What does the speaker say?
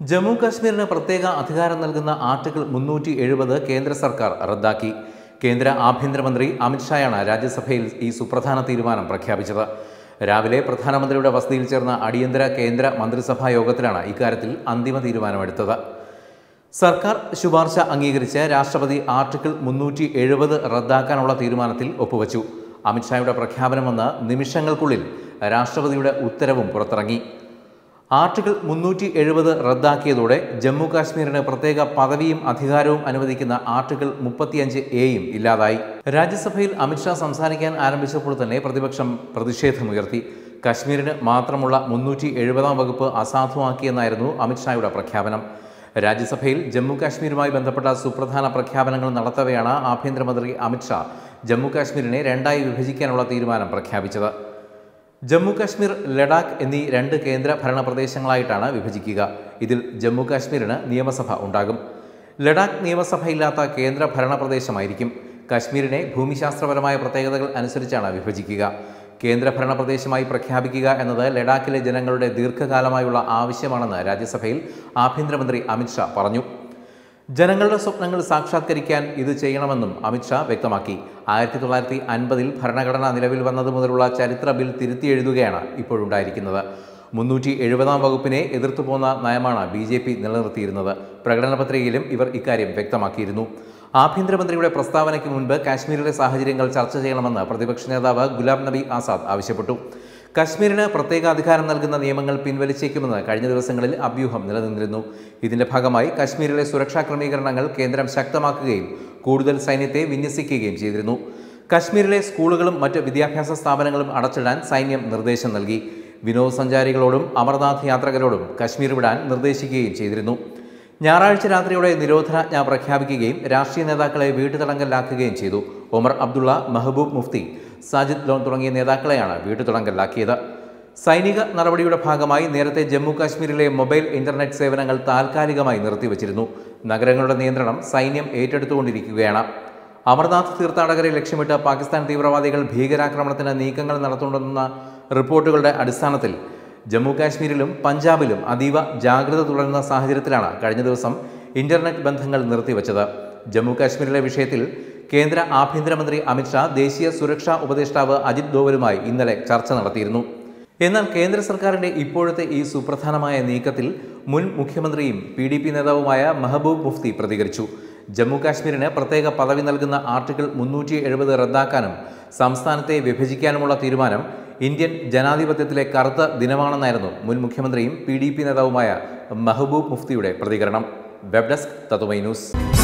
ജമ്മു കാശ്മീരിന് പ്രത്യേക അധികാരം നൽകുന്ന ആർട്ടിക്കിൾ മുന്നൂറ്റി എഴുപത് കേന്ദ്ര സർക്കാർ റദ്ദാക്കി കേന്ദ്ര ആഭ്യന്തരമന്ത്രി അമിത്ഷായാണ് രാജ്യസഭയിൽ ഈ സുപ്രധാന തീരുമാനം പ്രഖ്യാപിച്ചത് രാവിലെ പ്രധാനമന്ത്രിയുടെ വസതിയിൽ ചേർന്ന അടിയന്തര കേന്ദ്ര മന്ത്രിസഭാ യോഗത്തിലാണ് ഇക്കാര്യത്തിൽ അന്തിമ തീരുമാനമെടുത്തത് സർക്കാർ ശുപാർശ അംഗീകരിച്ച് രാഷ്ട്രപതി ആർട്ടിക്കിൾ മുന്നൂറ്റി എഴുപത് റദ്ദാക്കാനുള്ള തീരുമാനത്തിൽ ഒപ്പുവച്ചു അമിത്ഷായുടെ പ്രഖ്യാപനം വന്ന് നിമിഷങ്ങൾക്കുള്ളിൽ രാഷ്ട്രപതിയുടെ ഉത്തരവും പുറത്തിറങ്ങി ആർട്ടിക്കിൾ മുന്നൂറ്റി എഴുപത് റദ്ദാക്കിയതോടെ ജമ്മു കാശ്മീരിന് പ്രത്യേക പദവിയും അധികാരവും അനുവദിക്കുന്ന ആർട്ടിക്കിൾ മുപ്പത്തിയഞ്ച് എയും ഇല്ലാതായി രാജ്യസഭയിൽ അമിത്ഷാ സംസാരിക്കാൻ ആരംഭിച്ചപ്പോൾ തന്നെ പ്രതിപക്ഷം പ്രതിഷേധമുയർത്തി കശ്മീരിന് മാത്രമുള്ള മുന്നൂറ്റി എഴുപതാം വകുപ്പ് അസാധുവാക്കിയെന്നായിരുന്നു അമിത്ഷായുടെ പ്രഖ്യാപനം രാജ്യസഭയിൽ ജമ്മു കാശ്മീരുമായി ബന്ധപ്പെട്ട സുപ്രധാന പ്രഖ്യാപനങ്ങൾ നടത്തവെയാണ് ആഭ്യന്തരമന്ത്രി അമിത്ഷാ ജമ്മു കാശ്മീരിനെ രണ്ടായി വിഭജിക്കാനുള്ള തീരുമാനം പ്രഖ്യാപിച്ചത് ജമ്മു കാശ്മീർ ലഡാക്ക് എന്നീ രണ്ട് കേന്ദ്ര ഭരണ പ്രദേശങ്ങളായിട്ടാണ് വിഭജിക്കുക ഇതിൽ ജമ്മു കാശ്മീരിന് നിയമസഭ ഉണ്ടാകും ലഡാക്ക് നിയമസഭയില്ലാത്ത കേന്ദ്ര ഭരണ പ്രദേശമായിരിക്കും കാശ്മീരിനെ ഭൂമിശാസ്ത്രപരമായ പ്രത്യേകതകൾ അനുസരിച്ചാണ് വിഭജിക്കുക കേന്ദ്ര ഭരണ പ്രദേശമായി പ്രഖ്യാപിക്കുക എന്നത് ലഡാക്കിലെ ജനങ്ങളുടെ ദീർഘകാലമായുള്ള ആവശ്യമാണെന്ന് രാജ്യസഭയിൽ ആഭ്യന്തരമന്ത്രി അമിത്ഷാ പറഞ്ഞു ജനങ്ങളുടെ സ്വപ്നങ്ങൾ സാക്ഷാത്കരിക്കാൻ ഇത് ചെയ്യണമെന്നും അമിത്ഷാ വ്യക്തമാക്കി ആയിരത്തി തൊള്ളായിരത്തി അൻപതിൽ ഭരണഘടന നിലവിൽ വന്നത് മുതലുള്ള ചരിത്ര ബിൽ തിരുത്തിയെഴുതുകയാണ് ഇപ്പോഴുണ്ടായിരിക്കുന്നത് മുന്നൂറ്റി എഴുപതാം വകുപ്പിനെ എതിർത്തു പോന്ന നയമാണ് ബി ജെ പി നിലനിർത്തിയിരുന്നത് പ്രകടന പത്രികയിലും ഇവർ ഇക്കാര്യം വ്യക്തമാക്കിയിരുന്നു ആഭ്യന്തരമന്ത്രിയുടെ പ്രസ്താവനയ്ക്ക് മുൻപ് കാശ്മീരിലെ സാഹചര്യങ്ങൾ ചർച്ച ചെയ്യണമെന്ന് പ്രതിപക്ഷ നേതാവ് ഗുലാം നബി ആസാദ് ആവശ്യപ്പെട്ടു കശ്മീരിന് പ്രത്യേക അധികാരം നൽകുന്ന നിയമങ്ങൾ പിൻവലിച്ചേക്കുമെന്ന് കഴിഞ്ഞ ദിവസങ്ങളിൽ അഭ്യൂഹം നിലനിന്നിരുന്നു ഇതിന്റെ ഭാഗമായി കശ്മീരിലെ സുരക്ഷാ ക്രമീകരണങ്ങൾ കേന്ദ്രം ശക്തമാക്കുകയും കൂടുതൽ സൈന്യത്തെ വിന്യസിക്കുകയും ചെയ്തിരുന്നു കശ്മീരിലെ സ്കൂളുകളും മറ്റ് വിദ്യാഭ്യാസ സ്ഥാപനങ്ങളും അടച്ചിടാൻ സൈന്യം നിർദ്ദേശം നൽകി വിനോദസഞ്ചാരികളോടും അമർനാഥ് യാത്രികരോടും കശ്മീർ വിടാൻ നിർദ്ദേശിക്കുകയും ചെയ്തിരുന്നു ഞായറാഴ്ച രാത്രിയോടെ നിരോധനാജ്ഞ പ്രഖ്യാപിക്കുകയും രാഷ്ട്രീയ നേതാക്കളെ വീട്ടുതടങ്കലിലാക്കുകയും ചെയ്തു ഒമർ അബ്ദുള്ള മെഹബൂബ് മുഫ്തി സാജിദ് ലോൺ തുടങ്ങിയ നേതാക്കളെയാണ് വീട്ടുതടങ്കലിലാക്കിയത് സൈനിക നടപടിയുടെ ഭാഗമായി നേരത്തെ ജമ്മു കാശ്മീരിലെ മൊബൈൽ ഇന്റർനെറ്റ് സേവനങ്ങൾ താൽക്കാലികമായി നിർത്തിവച്ചിരുന്നു നഗരങ്ങളുടെ നിയന്ത്രണം സൈന്യം ഏറ്റെടുത്തുകൊണ്ടിരിക്കുകയാണ് അമർനാഥ് തീർത്ഥാടകരെ ലക്ഷ്യമിട്ട് പാകിസ്ഥാൻ തീവ്രവാദികൾ ഭീകരാക്രമണത്തിന് നീക്കങ്ങൾ നടത്തുന്നുണ്ടെന്ന റിപ്പോർട്ടുകളുടെ അടിസ്ഥാനത്തിൽ ജമ്മു കാശ്മീരിലും പഞ്ചാബിലും അതീവ ജാഗ്രത തുടരുന്ന സാഹചര്യത്തിലാണ് കഴിഞ്ഞ ദിവസം ഇന്റർനെറ്റ് ബന്ധങ്ങൾ നിർത്തിവച്ചത് ജമ്മു കാശ്മീരിലെ വിഷയത്തിൽ കേന്ദ്ര ആഭ്യന്തരമന്ത്രി അമിത്ഷാ ദേശീയ സുരക്ഷാ ഉപദേഷ്ടാവ് അജിത് ദോവലുമായി ഇന്നലെ ചർച്ച നടത്തിയിരുന്നു എന്നാൽ കേന്ദ്ര സർക്കാരിന്റെ ഇപ്പോഴത്തെ ഈ സുപ്രധാനമായ നീക്കത്തിൽ മുൻ മുഖ്യമന്ത്രിയും പി ഡി പി നേതാവുമായ മെഹബൂബ് മുഫ്തി പ്രതികരിച്ചു ജമ്മു കാശ്മീരിന് പ്രത്യേക പദവി നൽകുന്ന ആർട്ടിക്കിൾ മുന്നൂറ്റി എഴുപത് റദ്ദാക്കാനും സംസ്ഥാനത്തെ വിഭജിക്കാനുമുള്ള തീരുമാനം ഇന്ത്യൻ ജനാധിപത്യത്തിലെ കറുത്ത ദിനമാണെന്നായിരുന്നു മുൻ മുഖ്യമന്ത്രിയും പി ഡി പി നേതാവുമായ മെഹബൂബ് മുഫ്തിയുടെ പ്രതികരണം വെബ് ഡെസ്ക് തത്തുമൈ ന്യൂസ്